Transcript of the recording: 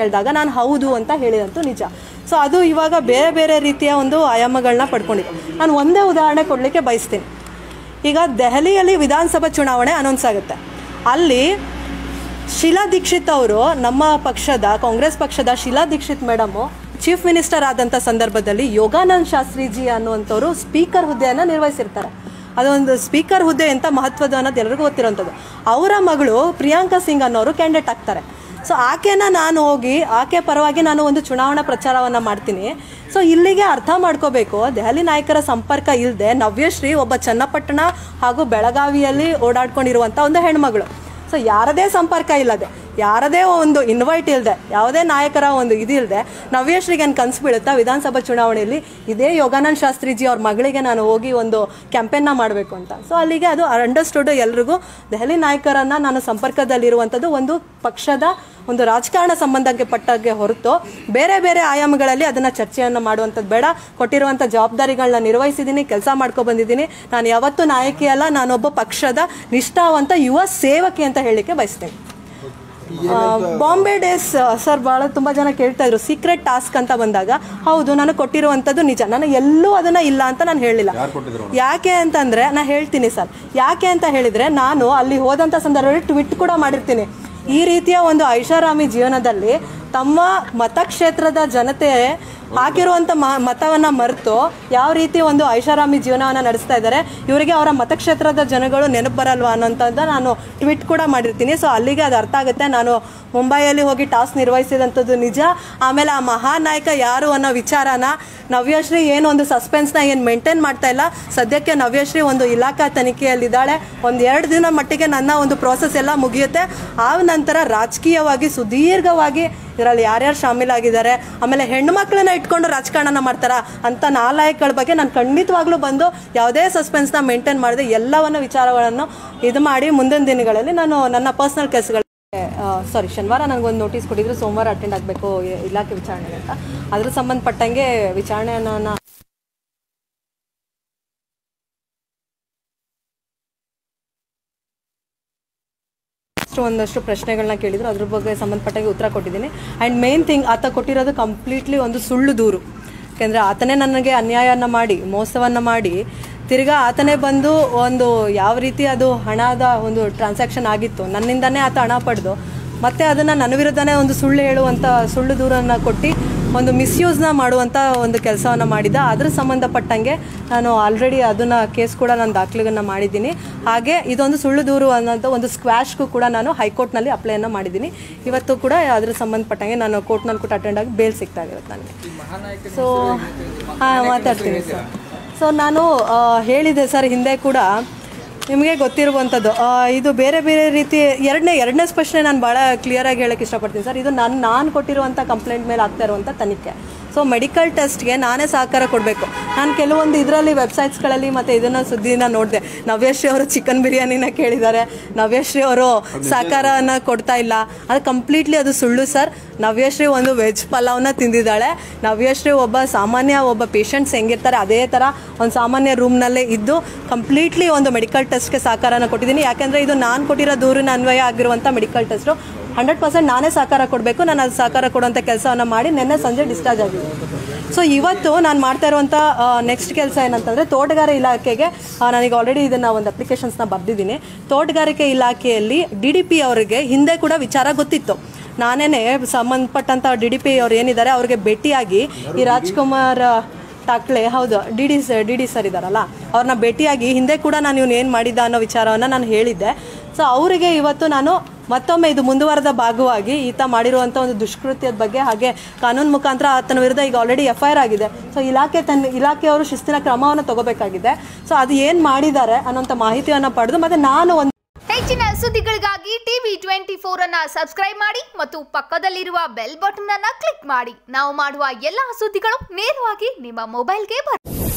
ಕೇಳಿದಾಗ ನಾನು ಹೌದು ಅಂತ ಹೇಳಿದಂತೂ ನಿಜ ಸೊ ಅದು ಇವಾಗ ಬೇರೆ ಬೇರೆ ರೀತಿಯ ಒಂದು ಆಯಾಮಗಳನ್ನ ಪಡ್ಕೊಂಡಿದೆ ನಾನು ಒಂದೇ ಉದಾಹರಣೆ ಕೊಡಲಿಕ್ಕೆ ಬಯಸ್ತೀನಿ ಈಗ ದೆಹಲಿಯಲ್ಲಿ ವಿಧಾನಸಭಾ ಚುನಾವಣೆ ಅನೌನ್ಸ್ ಆಗುತ್ತೆ ಅಲ್ಲಿ ಶೀಲಾ ದೀಕ್ಷಿತ್ ಅವರು ನಮ್ಮ ಪಕ್ಷದ ಕಾಂಗ್ರೆಸ್ ಪಕ್ಷದ Sheila Dikshit madam chief minister ಆದಂಥ ಸಂದರ್ಭದಲ್ಲಿ ಯೋಗಾನಂದ್ ಶಾಸ್ತ್ರಿಜಿ ಅನ್ನುವಂಥವ್ರು ಸ್ಪೀಕರ್ ಹುದ್ದೆಯನ್ನು ನಿರ್ವಹಿಸಿರ್ತಾರೆ ಅದೊಂದು ಸ್ಪೀಕರ್ ಹುದ್ದೆ ಎಂಥ ಮಹತ್ವದ ಅನ್ನೋದು ಎಲ್ರಿಗೂ ಗೊತ್ತಿರೋಂಥದ್ದು ಅವರ ಮಗಳು ಪ್ರಿಯಾಂಕಾ ಸಿಂಗ್ ಅನ್ನೋರು ಕ್ಯಾಂಡಿಡೇಟ್ ಆಗ್ತಾರೆ ಸೊ ಆಕೆನ ನಾನು ಹೋಗಿ ಆಕೆ ಪರವಾಗಿ ನಾನು ಒಂದು ಚುನಾವಣಾ ಪ್ರಚಾರವನ್ನು ಮಾಡ್ತೀನಿ ಸೊ ಇಲ್ಲಿಗೆ ಅರ್ಥ ಮಾಡ್ಕೋಬೇಕು ದೆಹಲಿ ನಾಯಕರ ಸಂಪರ್ಕ ಇಲ್ಲದೆ ನವ್ಯಶ್ರೀ ಒಬ್ಬ ಚನ್ನಪಟ್ಟಣ ಹಾಗೂ ಬೆಳಗಾವಿಯಲ್ಲಿ ಓಡಾಡ್ಕೊಂಡಿರುವಂಥ ಒಂದು ಹೆಣ್ಮಗಳು ಸೊ ಯಾರದೇ ಸಂಪರ್ಕ ಇಲ್ಲದೆ ಯಾರದೇ ಒಂದು ಇನ್ವೈಟ್ ಇಲ್ಲದೆ ಯಾವುದೇ ನಾಯಕರ ಒಂದು ಇದಿಲ್ಲದೆ ನವ್ಯಶ್ರೀಗೆ ಏನು ಕನಸು ಬೀಳುತ್ತಾ ವಿಧಾನಸಭಾ ಚುನಾವಣೆಯಲ್ಲಿ ಇದೇ ಯೋಗಾನಂದ್ ಶಾಸ್ತ್ರಿಜಿ ಅವ್ರ ಮಗಳಿಗೆ ನಾನು ಹೋಗಿ ಒಂದು ಕ್ಯಾಂಪೇನ್ನ ಮಾಡಬೇಕು ಅಂತ ಸೊ ಅಲ್ಲಿಗೆ ಅದು ಅಂಡರ್ಸ್ಟುಡ್ ಎಲ್ರಿಗೂ ದೆಹಲಿ ನಾಯಕರನ್ನ ನಾನು ಸಂಪರ್ಕದಲ್ಲಿರುವಂಥದ್ದು ಒಂದು ಪಕ್ಷದ ಒಂದು ರಾಜಕಾರಣ ಸಂಬಂಧಕ್ಕೆ ಪಟ್ಟಾಗೆ ಹೊರತು ಬೇರೆ ಬೇರೆ ಆಯಾಮಗಳಲ್ಲಿ ಅದನ್ನು ಚರ್ಚೆಯನ್ನು ಮಾಡುವಂಥದ್ದು ಬೇಡ ಕೊಟ್ಟಿರುವಂಥ ಜವಾಬ್ದಾರಿಗಳನ್ನ ನಿರ್ವಹಿಸಿದ್ದೀನಿ ಕೆಲಸ ಮಾಡ್ಕೊ ಬಂದಿದ್ದೀನಿ ನಾನು ಯಾವತ್ತೂ ನಾಯಕಿ ಅಲ್ಲ ನಾನೊಬ್ಬ ಪಕ್ಷದ ನಿಷ್ಠಾವಂತ ಯುವ ಸೇವಕಿ ಅಂತ ಹೇಳಲಿಕ್ಕೆ ಬಯಸ್ತೇನೆ ಆ, ಬಾಂಬೆ ಡೇಸ್ ಸರ್ ಭಾಳ ತುಂಬ ಜನ ಕೇಳ್ತಾ ಇದ್ರು ಸೀಕ್ರೆಟ್ ಟಾಸ್ಕ್ ಅಂತ ಬಂದಾಗ ಹೌದು ನಾನು ಕೊಟ್ಟಿರುವಂಥದ್ದು ನಿಜ ನಾನು ಎಲ್ಲೂ ಅದನ್ನ ಇಲ್ಲ ಅಂತ ನಾನು ಹೇಳಿಲ್ಲ ಯಾಕೆ ಅಂತಂದ್ರೆ ನಾ ಹೇಳ್ತೀನಿ ಸರ್ ಯಾಕೆ ಅಂತ ಹೇಳಿದ್ರೆ ನಾನು ಅಲ್ಲಿ ಹೋದಂಥ ಸಂದರ್ಭದಲ್ಲಿ ಟ್ವಿಟ್ ಕೂಡ ಮಾಡಿರ್ತೀನಿ ಈ ರೀತಿಯ ಒಂದು ಐಷಾರಾಮಿ ಜೀವನದಲ್ಲಿ ತಮ್ಮ ಮತಕ್ಷೇತ್ರದ ಜನತೆ ಹಾಕಿರುವಂಥ ಮ ಮತವನ್ನು ಮರೆತು ಯಾವ ರೀತಿ ಒಂದು ಐಷಾರಾಮಿ ಜೀವನವನ್ನು ನಡೆಸ್ತಾ ಇದ್ದಾರೆ ಇವರಿಗೆ ಅವರ ಮತಕ್ಷೇತ್ರದ ಜನಗಳು ನೆನಪು ಬರಲ್ವಾ ಅನ್ನೋಂಥದ್ದು ನಾನು ಟ್ವೀಟ್ ಕೂಡ ಮಾಡಿರ್ತೀನಿ ಸೊ ಅಲ್ಲಿಗೆ ಅದು ಅರ್ಥ ಆಗುತ್ತೆ ನಾನು ಮುಂಬೈಯಲ್ಲಿ ಹೋಗಿ ಟಾಸ್ಕ್ ನಿರ್ವಹಿಸಿದಂಥದ್ದು ನಿಜ ಆಮೇಲೆ ಆ ಮಹಾನಾಯಕ ಯಾರು ಅನ್ನೋ ವಿಚಾರನ ನವ್ಯಶ್ರೀ ಏನು ಒಂದು ಸಸ್ಪೆನ್ಸ್ನ ಏನು ಮೇಂಟೈನ್ ಮಾಡ್ತಾ ಇಲ್ಲ ಸದ್ಯಕ್ಕೆ ನವ್ಯಶ್ರೀ ಒಂದು ಇಲಾಖಾ ತನಿಖೆಯಲ್ಲಿದ್ದಾಳೆ ಒಂದು ಎರಡು ದಿನ ಮಟ್ಟಿಗೆ ನನ್ನ ಒಂದು ಪ್ರೋಸೆಸ್ ಎಲ್ಲ ಮುಗಿಯುತ್ತೆ ಆ ನಂತರ ರಾಜಕೀಯವಾಗಿ ಸುದೀರ್ಘವಾಗಿ ಇದರಲ್ಲಿ ಯಾರ್ಯಾರು ಶಾಮೀಲಾಗಿದ್ದಾರೆ ಆಮೇಲೆ ಹೆಣ್ಣು ಮಕ್ಕಳನ್ನ ಇಟ್ಕೊಂಡು ರಾಜಕಾರಣನ ಮಾಡ್ತಾರ ಅಂತ ನಾಲಾಯಕಗಳ ಬಗ್ಗೆ ನಾನು ಖಂಡಿತವಾಗ್ಲೂ ಬಂದು ಯಾವುದೇ ಸಸ್ಪೆನ್ಸ್ನ ಮೇಂಟೈನ್ ಮಾಡದೆ ಎಲ್ಲವನ್ನ ವಿಚಾರಗಳನ್ನು ಇದು ಮಾಡಿ ಮುಂದಿನ ದಿನಗಳಲ್ಲಿ ನಾನು ನನ್ನ ಪರ್ಸನಲ್ ಕೆಲಸಗಳು ಸಾರಿ ಶನಿವಾರ ನನಗೊಂದು ನೋಟಿಸ್ ಕೊಟ್ಟಿದ್ರು ಸೋಮವಾರ ಅಟೆಂಡ್ ಆಗಬೇಕು ಇಲಾಖೆ ವಿಚಾರಣೆಗೆ ಅಂತ ಅದ್ರ ಸಂಬಂಧಪಟ್ಟಂಗೆ ವಿಚಾರಣೆಯನ್ನು ನಾ- ಅಷ್ಟು ಒಂದಷ್ಟು ಪ್ರಶ್ನೆಗಳನ್ನ ಕೇಳಿದ್ರು ಅದ್ರ ಬಗ್ಗೆ ಸಂಬಂಧಪಟ್ಟಾಗೆ ಉತ್ತರ ಕೊಟ್ಟಿದ್ದೀನಿ ಆ್ಯಂಡ್ ಮೇನ್ ಥಿಂಗ್ ಆತ ಕೊಟ್ಟಿರೋದು ಕಂಪ್ಲೀಟ್ಲಿ ಒಂದು ಸುಳ್ಳು ದೂರು ಯಾಕೆಂದರೆ ಆತನೇ ನನಗೆ ಅನ್ಯಾಯನ ಮಾಡಿ ಮೋಸವನ್ನು ಮಾಡಿ ತಿರ್ಗಾ ಆತನೇ ಬಂದು ಒಂದು ಯಾವ ರೀತಿ ಅದು ಹಣದ ಒಂದು ಟ್ರಾನ್ಸಾಕ್ಷನ್ ಆಗಿತ್ತು ನನ್ನಿಂದನೇ ಆತ ಹಣ ಪಡೆದು ಮತ್ತೆ ಅದನ್ನು ನನ್ನ ವಿರುದ್ಧನೇ ಒಂದು ಸುಳ್ಳು ಹೇಳುವಂಥ ಸುಳ್ಳು ದೂರನ್ನು ಕೊಟ್ಟು ಒಂದು ಮಿಸ್ಯೂಸ್ನ ಮಾಡುವಂಥ ಒಂದು ಕೆಲಸವನ್ನು ಮಾಡಿದ ಅದ್ರ ಸಂಬಂಧಪಟ್ಟಂಗೆ ನಾನು ಆಲ್ರೆಡಿ ಅದನ್ನು ಕೇಸ್ ಕೂಡ ನಾನು ದಾಖಲೆಗಳನ್ನು ಮಾಡಿದ್ದೀನಿ ಹಾಗೆ ಇದೊಂದು ಸುಳ್ಳು ದೂರು ಅನ್ನೋಂಥ ಒಂದು ಸ್ಕ್ವಾಶ್ಗೂ ಕೂಡ ನಾನು ಹೈಕೋರ್ಟ್ನಲ್ಲಿ ಅಪ್ಲೈಯನ್ನು ಮಾಡಿದ್ದೀನಿ ಇವತ್ತು ಕೂಡ ಅದ್ರ ಸಂಬಂಧಪಟ್ಟಂಗೆ ನಾನು ಕೋರ್ಟ್ನಲ್ಲಿ ಕೂಡ ಅಟೆಂಡ್ ಆಗಿ ಬೇಲ್ ಸಿಗ್ತಾ ಇರುತ್ತೆ ನನಗೆ ಸೊ ಹಾಂ ಮಾತಾಡ್ತೀನಿ ಸರ್ ಸೊ ನಾನು ಆ, ಹೇಳಿದೆ ಸರ್ ಹಿಂದೆ ಕೂಡ ನಿಮಗೆ ಗೊತ್ತಿರುವಂಥದ್ದು ಆ, ಇದು ಬೇರೆ ಬೇರೆ ರೀತಿ ಎರಡನೇ ಎರಡನೇ ಪ್ರಶ್ನೆ ನಾನು ಭಾಳ ಕ್ಲಿಯರಾಗಿ ಹೇಳಕ್ಕೆ ಇಷ್ಟಪಡ್ತೀನಿ ಸರ್ ಇದು ನಾನು ನಾನು ಕೊಟ್ಟಿರುವಂಥ ಕಂಪ್ಲೇಂಟ್ ಮೇಲೆ ಆಗ್ತಾ ಇರುವಂಥ ತನಿಖೆ ಸೊ ಮೆಡಿಕಲ್ ಟೆಸ್ಟ್ಗೆ ನಾನೇ ಸಹಕಾರ ಕೊಡಬೇಕು ನಾನು ಕೆಲವೊಂದು ಇದರಲ್ಲಿ ವೆಬ್ಸೈಟ್ಸ್ಗಳಲ್ಲಿ ಮತ್ತು ಇದನ್ನು ಸುದ್ದಿನ ನೋಡಿದೆ ನವ್ಯಶ್ರೀ ಅವರು ಚಿಕನ್ ಬಿರಿಯಾನಿನ ಕೇಳಿದ್ದಾರೆ ನವ್ಯಶ್ರೀ ಅವರು ಸಹಕಾರನ ಕೊಡ್ತಾ ಇಲ್ಲ ಅದು ಕಂಪ್ಲೀಟ್ಲಿ ಅದು ಸುಳ್ಳು ಸರ್ ನವ್ಯಶ್ರೀ ಒಂದು ವೆಜ್ ಪಲಾವ್ನ ತಿಂದಿದ್ದಾಳೆ ನವ್ಯಶ್ರೀ ಒಬ್ಬ ಸಾಮಾನ್ಯ ಒಬ್ಬ ಪೇಷಂಟ್ಸ್ ಹೆಂಗಿರ್ತಾರೆ ಅದೇ ಥರ ಒಂದು ಸಾಮಾನ್ಯ ರೂಮ್ನಲ್ಲೇ ಇದ್ದು ಕಂಪ್ಲೀಟ್ಲಿ ಒಂದು ಮೆಡಿಕಲ್ ಟೆಸ್ಟ್ಗೆ ಸಹಕಾರನ ಕೊಟ್ಟಿದ್ದೀನಿ ಯಾಕೆಂದರೆ ಇದು ನಾನು ಕೊಟ್ಟಿರೋ ದೂರಿನ ಅನ್ವಯ ಆಗಿರುವಂಥ ಮೆಡಿಕಲ್ ಟೆಸ್ಟು ಹಂಡ್ರೆಡ್ ಪರ್ಸೆಂಟ್ ನಾನೇ ಸಹಕಾರ ಕೊಡಬೇಕು ನಾನು ಅದು ಸಹಕಾರ ಕೊಡುವಂಥ ಕೆಲಸವನ್ನು ಮಾಡಿ ನಿನ್ನೆ ಸಂಜೆ ಡಿಸ್ಚಾರ್ಜ್ ಆಗಿದೆ ಸೊ ಇವತ್ತು ನಾನು ಮಾಡ್ತಾ ಇರುವಂಥ ನೆಕ್ಸ್ಟ್ ಕೆಲಸ ಏನಂತಂದರೆ ತೋಟಗಾರಿಕೆ ಇಲಾಖೆಗೆ ಆ, ನನಗೆ ಆಲ್ರೆಡಿ ಇದನ್ನು ಒಂದು ಅಪ್ಲಿಕೇಶನ್ಸ್ನ ಬರೆದಿದ್ದೀನಿ ತೋಟಗಾರಿಕೆ ಇಲಾಖೆಯಲ್ಲಿ ಡಿ ಡಿ ಪಿ ಅವರಿಗೆ ಹಿಂದೆ ಕೂಡ ವಿಚಾರ ಗೊತ್ತಿತ್ತು ನಾನೇನೆ ಸಂಬಂಧಪಟ್ಟಂಥ ಡಿ ಡಿ ಪಿ ಅವ್ರು ಏನಿದ್ದಾರೆ ಅವ್ರಿಗೆ ಭೇಟಿಯಾಗಿ ಈ ರಾಜ್ಕುಮಾರ್ ಟಾಕ್ಲೆ ಹೌದು D D D D sir ಇದ್ದಾರಲ್ಲ ಅವ್ರನ್ನ ಭೇಟಿಯಾಗಿ ಹಿಂದೆ ಕೂಡ ನಾನು ಇವನು ಏನು ಮಾಡಿದ್ದ ಅನ್ನೋ ವಿಚಾರವನ್ನು ನಾನು ಹೇಳಿದ್ದೆ ಸೊ ಅವರಿಗೆ ಇವತ್ತು ನಾನು ಮತ್ತೊಮ್ಮೆ ಇದು ಮುಂದುವರೆದ ಭಾಗವಾಗಿ ಈತ ಮಾಡಿರುವಂಥ ಒಂದು ದುಷ್ಕೃತ್ಯದ ಬಗ್ಗೆ ಹಾಗೆ ಕಾನೂನು ಮುಖಾಂತರ ಆತನ ವಿರುದ್ಧ ಈಗ ಆಲ್ರೆಡಿ ಎಫ್ ಐ ಆರ್ ಆಗಿದೆ ಸೊ ಇಲಾಖೆ ತನ್ನ ಇಲಾಖೆಯವರು ಶಿಸ್ತಿನ ಕ್ರಮವನ್ನು ತಗೋಬೇಕಾಗಿದೆ ಸೊ ಅದು ಏನು ಮಾಡಿದ್ದಾರೆ ಅನ್ನೋಂಥ ಮಾಹಿತಿಯನ್ನು ಪಡೆದು ಮತ್ತು ನಾನು ಒಂದು ಹೆಚ್ಚಿನ ಸುದ್ದಿಗಳಿಗಾಗಿ ಟಿವಿ ಟ್ವೆಂಟಿ ಫೋರ್ ಅನ್ನ ಸಬ್ಸ್ಕ್ರೈಬ್ ಮಾಡಿ ಮತ್ತು ಪಕ್ಕದಲ್ಲಿರುವ ಬೆಲ್ ಬಟನ್ ಅನ್ನ ಕ್ಲಿಕ್ ಮಾಡಿ ನಾವು ಮಾಡುವ ಎಲ್ಲಾ ಸುದ್ದಿಗಳು ನೇರವಾಗಿ ನಿಮ್ಮ ಮೊಬೈಲ್ಗೆ ಬರುತ್ತೆ